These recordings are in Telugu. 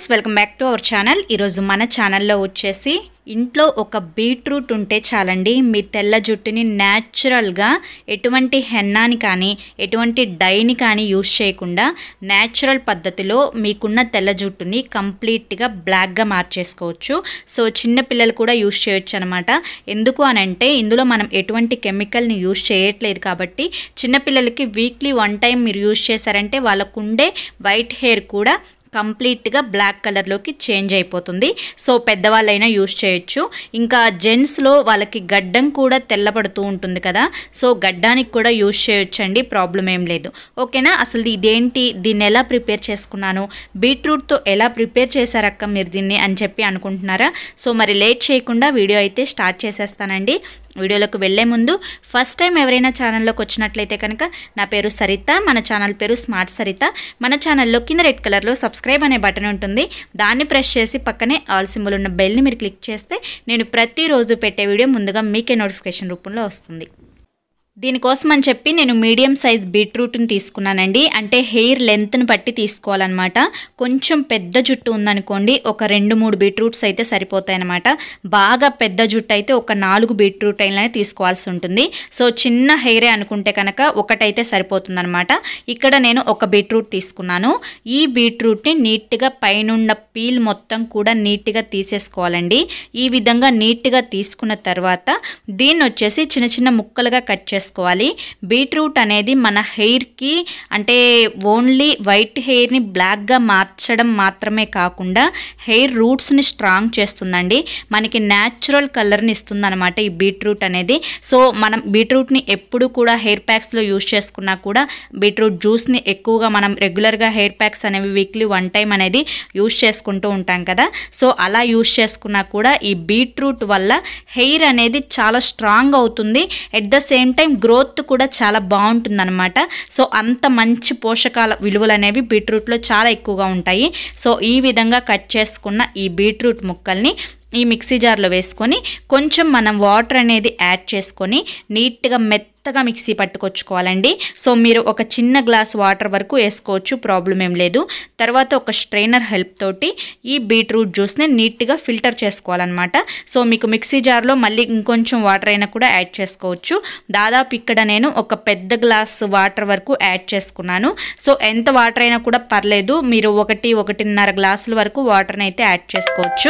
friends welcome back to our channel ఈరోజు మన ఛానల్లో వచ్చేసి ఇంట్లో ఒక బీట్రూట్ ఉంటే చాలండి మీ తెల్ల జుట్టుని న్యాచురల్గా ఎటువంటి హెన్నాని కానీ ఎటువంటి డైని కానీ యూస్ చేయకుండా న్యాచురల్ పద్ధతిలో మీకున్న తెల్ల జుట్టుని కంప్లీట్గా బ్లాక్గా మార్చేసుకోవచ్చు సో చిన్న పిల్లలు కూడా యూస్ చేయొచ్చు అనమాట ఎందుకు అని అంటే ఇందులో మనం ఎటువంటి కెమికల్ని యూస్ చేయట్లేదు కాబట్టి చిన్నపిల్లలకి వీక్లీ వన్ టైం మీరు యూస్ చేశారంటే వాళ్ళకు ఉండే వైట్ హెయిర్ కూడా కంప్లీట్గా బ్లాక్ కలర్లోకి చేంజ్ అయిపోతుంది సో పెద్దవాళ్ళైనా యూస్ చేయొచ్చు ఇంకా జెంట్స్లో వాళ్ళకి గడ్డం కూడా తెల్లబడుతూ ఉంటుంది కదా సో గడ్డానికి కూడా యూస్ చేయొచ్చు అండి ప్రాబ్లం ఏం లేదు ఓకేనా అసలు ఇదేంటి దీన్ని ఎలా ప్రిపేర్ చేసుకున్నాను బీట్రూట్తో ఎలా ప్రిపేర్ చేశారక్క మీరు దీన్ని అని చెప్పి అనుకుంటున్నారా సో మరి లేట్ చేయకుండా వీడియో అయితే స్టార్ట్ చేసేస్తానండి వీడియోలోకి వెళ్ళే ముందు ఫస్ట్ టైం ఎవరైనా ఛానల్లోకి వచ్చినట్లయితే కనుక నా పేరు సరిత మన ఛానల్ పేరు స్మార్ట్ సరిత మన ఛానల్లో కింద రెడ్ కలర్లో సబ్స్క్రైబ్ అనే బటన్ ఉంటుంది దాన్ని ప్రెస్ చేసి పక్కనే ఆల్ సింబల్ ఉన్న బెల్ని మీరు క్లిక్ చేస్తే నేను ప్రతిరోజు పెట్టే వీడియో ముందుగా మీకే నోటిఫికేషన్ రూపంలో వస్తుంది దీనికోసం అని చెప్పి నేను మీడియం సైజ్ బీట్రూట్ని తీసుకున్నానండి అంటే హెయిర్ లెంత్ని బట్టి తీసుకోవాలన్నమాట కొంచెం పెద్ద జుట్టు ఉందనుకోండి ఒక రెండు మూడు బీట్రూట్స్ అయితే సరిపోతాయి అనమాట బాగా పెద్ద జుట్టు అయితే ఒక నాలుగు బీట్రూట్ అయినా తీసుకోవాల్సి ఉంటుంది సో చిన్న హెయిరే అనుకుంటే కనుక ఒకటైతే సరిపోతుందన్నమాట ఇక్కడ నేను ఒక బీట్రూట్ తీసుకున్నాను ఈ బీట్రూట్ని నీట్గా పైనున్న పీల్ మొత్తం కూడా నీట్గా తీసేసుకోవాలండి ఈ విధంగా నీట్గా తీసుకున్న తర్వాత దీన్ని వచ్చేసి చిన్న చిన్న ముక్కలుగా కట్ చేసుకోవాలి బీట్రూట్ అనేది మన హెయిర్కి అంటే ఓన్లీ వైట్ హెయిర్ని బ్లాక్గా మార్చడం మాత్రమే కాకుండా హెయిర్ రూట్స్ని స్ట్రాంగ్ చేస్తుందండి మనకి న్యాచురల్ కలర్ని ఇస్తుందన్నమాట ఈ బీట్రూట్ అనేది సో మనం బీట్రూట్ని ఎప్పుడు కూడా హెయిర్ ప్యాక్స్లో యూస్ చేసుకున్నా కూడా బీట్రూట్ జ్యూస్ని ఎక్కువగా మనం రెగ్యులర్గా హెయిర్ ప్యాక్స్ అనేవి వీక్లీ వన్ టైం అనేది యూస్ చేసుకుంటూ ఉంటాం కదా సో అలా యూస్ చేసుకున్నా కూడా ఈ బీట్రూట్ వల్ల హెయిర్ అనేది చాలా స్ట్రాంగ్ అవుతుంది at the same time growth కూడా చాలా బాగుంటుందన్నమాట సో అంత మంచి పోషకాల విలువలు అనేవి బీట్రూట్లో చాలా ఎక్కువగా ఉంటాయి సో ఈ విధంగా కట్ చేసుకున్న ఈ బీట్రూట్ ముక్కల్ని ఈ మిక్సీ జార్లో వేసుకొని కొంచెం మనం వాటర్ అనేది యాడ్ చేసుకొని నీట్గా మెత్తగా మిక్సీ పట్టుకొచ్చుకోవాలండి సో మీరు ఒక చిన్న గ్లాస్ వాటర్ వరకు వేసుకోవచ్చు ప్రాబ్లం ఏం లేదు తర్వాత ఒక స్ట్రైనర్ హెల్ప్ తోటి ఈ బీట్రూట్ జ్యూస్ని నీట్గా ఫిల్టర్ చేసుకోవాలన్నమాట సో మీకు మిక్సీ జార్లో మళ్ళీ ఇంకొంచెం వాటర్ అయినా కూడా యాడ్ చేసుకోవచ్చు దాదాపు ఇక్కడ నేను ఒక పెద్ద గ్లాస్ వాటర్ వరకు యాడ్ చేసుకున్నాను సో ఎంత వాటర్ అయినా కూడా పర్లేదు మీరు ఒకటి ఒకటిన్నర గ్లాసుల వరకు వాటర్ని అయితే యాడ్ చేసుకోవచ్చు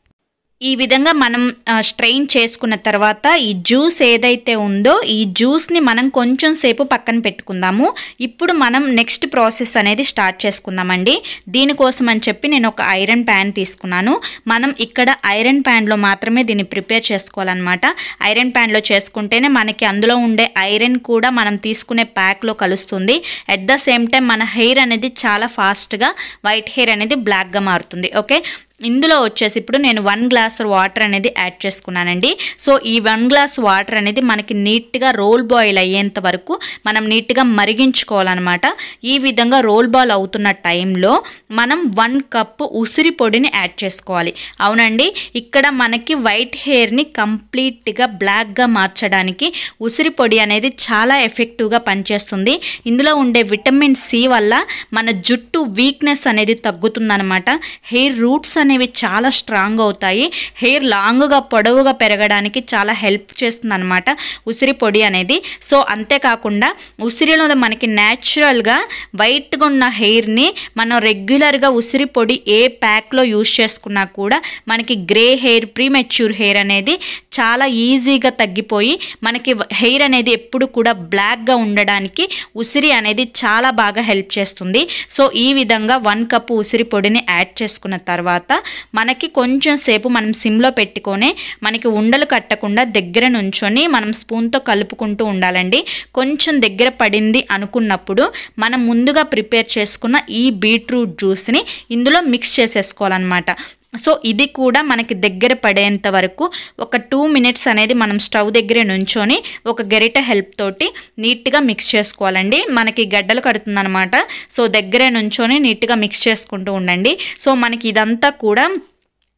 ఈ విధంగా మనం స్ట్రెయిన్ చేసుకున్న తర్వాత ఈ జ్యూస్ ఏదైతే ఉందో ఈ జ్యూస్ని మనం కొంచెం సేపు పక్కన పెట్టుకుందాము ఇప్పుడు మనం నెక్స్ట్ ప్రాసెస్ అనేది స్టార్ట్ చేసుకుందామండి దీనికోసం అని చెప్పి నేను ఒక ఐరన్ ప్యాన్ తీసుకున్నాను మనం ఇక్కడ ఐరన్ ప్యాన్లో మాత్రమే దీన్ని ప్రిపేర్ చేసుకోవాలన్నమాట ఐరన్ ప్యాన్లో చేసుకుంటేనే మనకి అందులో ఉండే ఐరన్ కూడా మనం తీసుకునే ప్యాక్లో కలుస్తుంది అట్ ద సేమ్ టైం మన హెయిర్ అనేది చాలా ఫాస్ట్గా వైట్ హెయిర్ అనేది బ్లాక్గా మారుతుంది ఓకే ఇందులో వచ్చేసి ఇప్పుడు నేను వన్ గ్లాస్ వాటర్ అనేది యాడ్ చేసుకున్నానండి సో ఈ వన్ గ్లాస్ వాటర్ అనేది మనకి నీట్గా రోల్ బాయిల్ అయ్యేంత వరకు మనం నీట్గా మరిగించుకోవాలన్నమాట ఈ విధంగా రోల్ బాల్ అవుతున్న టైంలో మనం వన్ కప్ ఉసిరి పొడిని యాడ్ చేసుకోవాలి అవునండి ఇక్కడ మనకి వైట్ హెయిర్ని కంప్లీట్గా బ్లాక్గా మార్చడానికి ఉసిరి పొడి అనేది చాలా ఎఫెక్టివ్గా పనిచేస్తుంది ఇందులో ఉండే విటమిన్ సి వల్ల మన జుట్టు వీక్నెస్ అనేది తగ్గుతుందన్నమాట హెయిర్ రూట్స్ అనేవి చాలా స్ట్రాంగ్ అవుతాయి హెయిర్ లాంగ్గా పొడవుగా పెరగడానికి చాలా హెల్ప్ చేస్తుంది అనమాట ఉసిరి పొడి అనేది సో అంతేకాకుండా ఉసిరిలో మనకి న్యాచురల్గా వైట్గా ఉన్న హెయిర్ని మనం రెగ్యులర్గా ఉసిరి పొడి ఏ ప్యాక్లో యూస్ చేసుకున్నా కూడా మనకి గ్రే హెయిర్ ప్రీమెచ్యూర్ హెయిర్ అనేది చాలా ఈజీగా తగ్గిపోయి మనకి హెయిర్ అనేది ఎప్పుడు కూడా బ్లాక్గా ఉండడానికి ఉసిరి అనేది చాలా బాగా హెల్ప్ చేస్తుంది సో ఈ విధంగా వన్ కప్ ఉసిరి పొడిని యాడ్ చేసుకున్న తర్వాత మనకి కొంచెం సేపు మనం సిమ్లో పెట్టుకొని మనకి ఉండలు కట్టకుండా దగ్గర నుంచొని మనం స్పూన్తో కలుపుకుంటూ ఉండాలండి కొంచెం దగ్గర పడింది అనుకున్నప్పుడు మనం ముందుగా ప్రిపేర్ చేసుకున్న ఈ బీట్రూట్ జ్యూస్ని ఇందులో మిక్స్ చేసేసుకోవాలన్నమాట సో ఇది కూడా మనకి దగ్గర పడేంత వరకు ఒక టూ మినిట్స్ అనేది మనం స్టవ్ దగ్గరే నుంచొని ఒక గరిట హెల్ప్ తోటి నీట్గా మిక్స్ చేసుకోవాలండి మనకి గడ్డలు కడుతుందనమాట సో దగ్గరే నుంచొని నీట్గా మిక్స్ చేసుకుంటూ ఉండండి సో మనకి ఇదంతా కూడా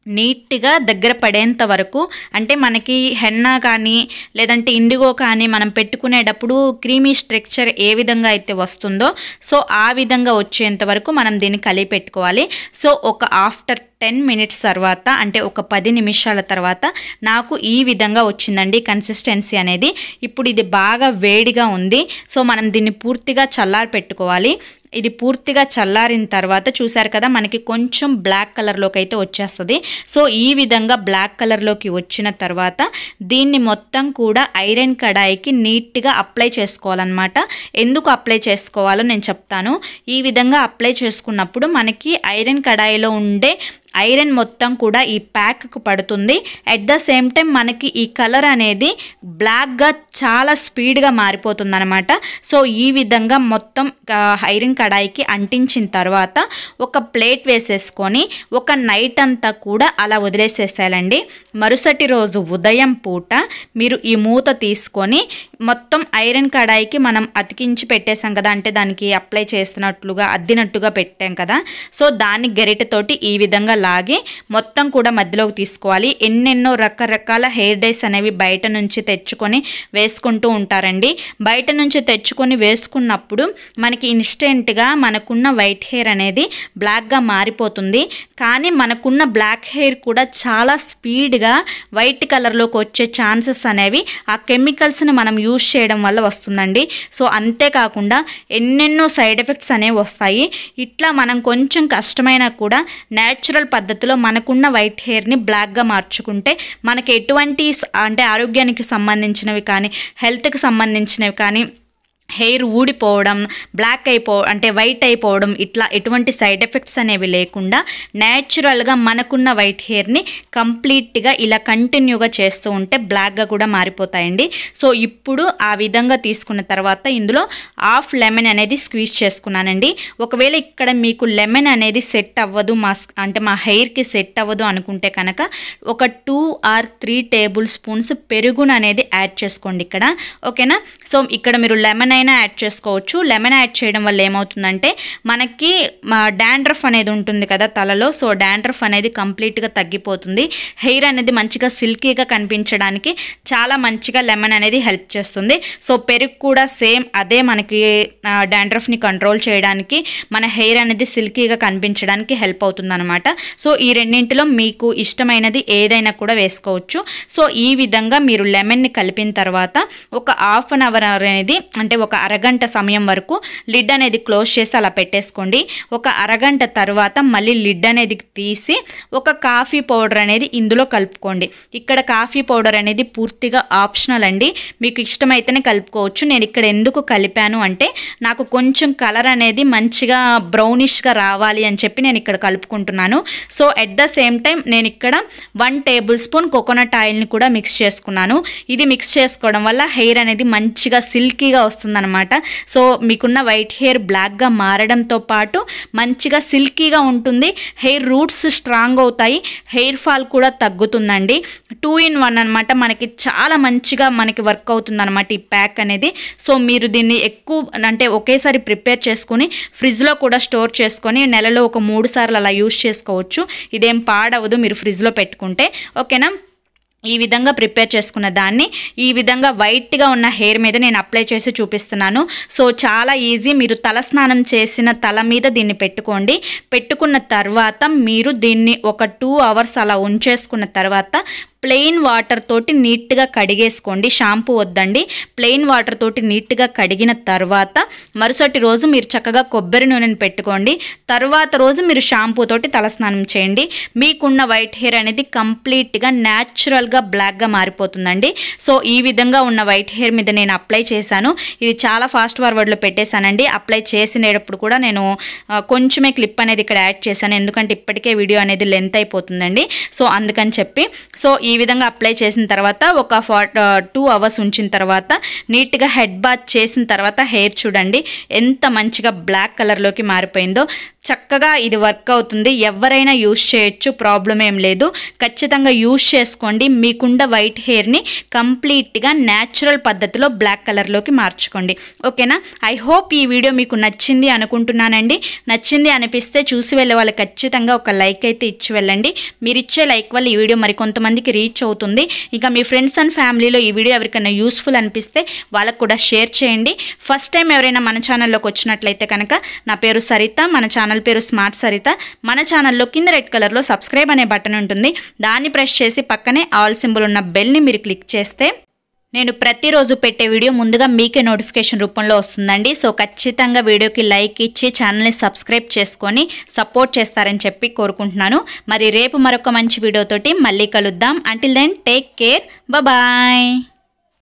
నీట్గా దగ్గర పడేంత వరకు అంటే మనకి హెన్నా కానీ లేదంటే ఇండిగో కానీ మనం పెట్టుకునేటప్పుడు క్రీమీ స్ట్రక్చర్ ఏ విధంగా అయితే వస్తుందో సో ఆ విధంగా వచ్చేంత వరకు మనం దీన్ని కలిపి పెట్టుకోవాలి సో ఒక ఆఫ్టర్ టెన్ మినిట్స్ తర్వాత అంటే ఒక పది నిమిషాల తర్వాత నాకు ఈ విధంగా వచ్చిందండి కన్సిస్టెన్సీ అనేది ఇప్పుడు ఇది బాగా వేడిగా ఉంది సో మనం దీన్ని పూర్తిగా చల్లారి పెట్టుకోవాలి ఇది పూర్తిగా చల్లారిన తర్వాత చూసారు కదా మనకి కొంచెం బ్లాక్ కలర్లోకి అయితే వచ్చేస్తుంది సో ఈ విధంగా బ్లాక్ కలర్లోకి వచ్చిన తర్వాత దీన్ని మొత్తం కూడా ఐరన్ కడాయికి నీట్గా అప్లై చేసుకోవాలన్నమాట ఎందుకు అప్లై చేసుకోవాలో నేను చెప్తాను ఈ విధంగా అప్లై చేసుకున్నప్పుడు మనకి ఐరన్ కడాయిలో ఉండే ఐరన్ మొత్తం కూడా ఈ ప్యాక్కు పడుతుంది అట్ ద సేమ్ టైం మనకి ఈ కలర్ అనేది బ్లాక్గా చాలా స్పీడ్గా మారిపోతుంది అనమాట సో ఈ విధంగా మొత్తం ఆ, ఐరన్ కడాయికి అంటించిన తర్వాత ఒక ప్లేట్ వేసేసుకొని ఒక నైట్ అంతా కూడా అలా వదిలేసేసేయాలండి మరుసటి రోజు ఉదయం పూట మీరు ఈ మూత తీసుకొని మొత్తం ఐరన్ కడాయికి మనం అతికించి పెట్టేసాం కదా అంటే దానికి అప్లై చేస్తున్నట్లుగా అద్దినట్టుగా పెట్టాం కదా సో దాన్ని గరిటెతోటి ఈ విధంగా లాగి మొత్తం కూడా మధ్యలోకి తీసుకోవాలి ఎన్నెన్నో రకరకాల హెయిర్ డైస్ అనేవి బయట నుంచి తెచ్చుకొని వేసుకుంటూ ఉంటారండి బయట నుంచి తెచ్చుకొని వేసుకున్నప్పుడు మనకి ఇన్స్టెంట్గా మనకున్న వైట్ హెయిర్ అనేది బ్లాక్గా మారిపోతుంది కానీ మనకున్న బ్లాక్ హెయిర్ కూడా చాలా స్పీడ్గా వైట్ కలర్లోకి వచ్చే ఛాన్సెస్ అనేవి ఆ కెమికల్స్ని మనం యూజ్ చేయడం వల్ల వస్తుందండి సో అంతేకాకుండా ఎన్నెన్నో సైడ్ ఎఫెక్ట్స్ అనేవి వస్తాయి ఇట్లా మనం కొంచెం కష్టమైనా కూడా న్యాచురల్ పద్ధతిలో మనకున్న వైట్ హెయిర్ని బ్లాక్గా మార్చుకుంటే మనకి ఎటువంటి స- అంటే ఆరోగ్యానికి సంబంధించినవి కానీ హెల్త్కి సంబంధించినవి కానీ హెయిర్ ఊడిపోవడం బ్లాక్ అయిపో అంటే వైట్ అయిపోవడం ఇట్లా ఎటువంటి సైడ్ ఎఫెక్ట్స్ అనేవి లేకుండా న్యాచురల్గా మనకున్న వైట్ హెయిర్ని కంప్లీట్గా ఇలా కంటిన్యూగా చేస్తూ ఉంటే బ్లాక్గా కూడా మారిపోతాయండి సో ఇప్పుడు ఆ విధంగా తీసుకున్న తర్వాత ఇందులో హాఫ్ లెమన్ అనేది స్క్వీజ్ చేసుకున్నానండి ఒకవేళ ఇక్కడ మీకు లెమన్ అనేది సెట్ అవ్వదు మా స్- అంటే మా హెయిర్కి సెట్ అవ్వదు అనుకుంటే కనుక ఒక two or three tablespoons పెరుగును అనేది యాడ్ చేసుకోండి ఇక్కడ ఓకేనా సో ఇక్కడ మీరు లెమన్ అయినా యాడ్ చేసుకోవచ్చు లెమన్ యాడ్ చేయడం వల్ల ఏమవుతుందంటే మనకి డాండ్రఫ్ అనేది ఉంటుంది కదా తలలో సో డాండ్రఫ్ అనేది కంప్లీట్గా తగ్గిపోతుంది హెయిర్ అనేది మంచిగా సిల్కీగా కనిపించడానికి చాలా మంచిగా లెమన్ అనేది హెల్ప్ చేస్తుంది సో పెరుగు కూడా సేమ్ అదే మనకి డాండ్రఫ్ని కంట్రోల్ చేయడానికి మన హెయిర్ అనేది సిల్కీగా కనిపించడానికి హెల్ప్ అవుతుంది అనమాట సో ఈ రెండింటిలో మీకు ఇష్టమైనది ఏదైనా కూడా వేసుకోవచ్చు సో ఈ విధంగా మీరు లెమన్ని కలిపిన తర్వాత ఒక హాఫ్ అన్ అవర్ అనేది అంటే ఒక అరగంట సమయం వరకు లిడ్ అనేది క్లోజ్ చేసి అలా పెట్టేసుకోండి ఒక అరగంట తర్వాత మళ్ళీ లిడ్ అనేది తీసి ఒక కాఫీ పౌడర్ అనేది ఇందులో కలుపుకోండి ఇక్కడ కాఫీ పౌడర్ అనేది పూర్తిగా ఆప్షనల్ అండి మీకు ఇష్టమైతేనే కలుపుకోవచ్చు నేను ఇక్కడ ఎందుకు కలిపాను అంటే నాకు కొంచెం కలర్ అనేది మంచిగా బ్రౌనిష్గా రావాలి అని చెప్పి నేను ఇక్కడ కలుపుకుంటున్నాను so at the same time నేను ఇక్కడ వన్ టేబుల్ స్పూన్ కోకోనట్ ఆయిల్ని కూడా మిక్స్ చేసుకున్నాను ఇది మిక్స్ చేసుకోవడం వల్ల హెయిర్ అనేది మంచిగా సిల్కీగా వస్తుందన్నమాట సో మీకున్న వైట్ హెయిర్ బ్లాక్గా మారడంతో పాటు మంచిగా సిల్కీగా ఉంటుంది హెయిర్ రూట్స్ స్ట్రాంగ్ అవుతాయి హెయిర్ ఫాల్ కూడా తగ్గుతుందండి టూ ఇన్ వన్ అనమాట మనకి చాలా మంచిగా మనకి వర్క్ అవుతుంది అనమాట ఈ ప్యాక్ అనేది సో మీరు దీన్ని ఎక్కువ అంటే ఒకేసారి ప్రిపేర్ చేసుకొని ఫ్రిడ్జ్లో కూడా స్టోర్ చేసుకొని నెలలో ఒక మూడు సార్లు అలా యూస్ చేసుకోవచ్చు ఇదేం పాడవదు మీరు ఫ్రిడ్జ్లో పెట్టుకుంటే ఓకేనా ఈ విధంగా ప్రిపేర్ చేసుకున్న దాన్ని ఈ విధంగా వైట్గా ఉన్న హెయిర్ మీద నేను అప్లై చేసి చూపిస్తున్నాను సో చాలా ఈజీ మీరు తల స్నానం చేసిన తల మీద దీన్ని పెట్టుకోండి పెట్టుకున్న తర్వాత మీరు దీన్ని ఒక టూ అవర్స్ అలా ఉంచేసుకున్న తర్వాత ప్లెయిన్ వాటర్ తోటి నీట్గా కడిగేసుకోండి షాంపూ వద్దండి ప్లెయిన్ వాటర్ తోటి నీట్గా కడిగిన తర్వాత మరుసటి రోజు మీరు చక్కగా కొబ్బరి నూనెని పెట్టుకోండి తర్వాత రోజు మీరు షాంపూ తోటి తలస్నానం చేయండి మీకున్న వైట్ హెయిర్ అనేది కంప్లీట్గా న్యాచురల్గా బ్లాక్గా మారిపోతుందండి సో ఈ విధంగా ఉన్న వైట్ హెయిర్ మీద నేను అప్లై చేశాను ఇది చాలా ఫాస్ట్ ఫార్వర్డ్లో పెట్టేశానండి అప్లై చేసినప్పుడు కూడా నేను ఆ, కొంచెమే క్లిప్ అనేది ఇక్కడ యాడ్ చేశాను ఎందుకంటే ఇప్పటికే వీడియో అనేది లెంత్ అయిపోతుందండి సో అందుకని చెప్పి సో ఈ విధంగా అప్లై చేసిన తర్వాత ఒక ఫా టూ అవర్స్ ఉంచిన తర్వాత నీట్గా హెడ్ బాత్ చేసిన తర్వాత హెయిర్ చూడండి ఎంత మంచిగా బ్లాక్ కలర్లోకి మారిపోయిందో చక్కగా ఇది వర్క్ అవుతుంది ఎవరైనా యూస్ చేయొచ్చు ప్రాబ్లం ఏం లేదు ఖచ్చితంగా యూస్ చేసుకోండి మీకుండ వైట్ హెయిర్ని కంప్లీట్గా న్యాచురల్ పద్ధతిలో బ్లాక్ కలర్లోకి మార్చుకోండి ఓకేనా ఐ హోప్ ఈ వీడియో మీకు నచ్చింది అనుకుంటున్నానండి నచ్చింది అనిపిస్తే చూసి వెళ్ళే వాళ్ళు ఖచ్చితంగా ఒక లైక్ అయితే ఇచ్చి వెళ్ళండి మీరు ఇచ్చే లైక్ వల్ల ఈ వీడియో మరి కొంతమందికి రీచ్ అవుతుంది ఇంకా మీ ఫ్రెండ్స్ అండ్ ఫ్యామిలీలో ఈ వీడియో ఎవరికైనా యూస్ఫుల్ అనిపిస్తే వాళ్ళకు కూడా షేర్ చేయండి ఫస్ట్ టైం ఎవరైనా మన ఛానల్లోకి వచ్చినట్లయితే కనుక నా పేరు సరిత మన ఛానల్ పేరు స్మార్ట్ సరిత మన ఛానల్లో కింద రెడ్ కలర్లో సబ్స్క్రైబ్ అనే బటన్ ఉంటుంది దాన్ని ప్రెస్ చేసి పక్కనే ఆల్ సింబల్ ఉన్న బెల్ని మీరు క్లిక్ చేస్తే నేను ప్రతిరోజు పెట్టే వీడియో ముందుగా మీకే నోటిఫికేషన్ రూపంలో వస్తుందండి సో ఖచ్చితంగా వీడియోకి లైక్ ఇచ్చి ఛానల్ని సబ్స్క్రైబ్ చేసుకొని సపోర్ట్ చేస్తారని చెప్పి కోరుకుంటున్నాను మరి రేపు మరొక మంచి వీడియోతోటి మళ్ళీ కలుద్దాం until then take care bye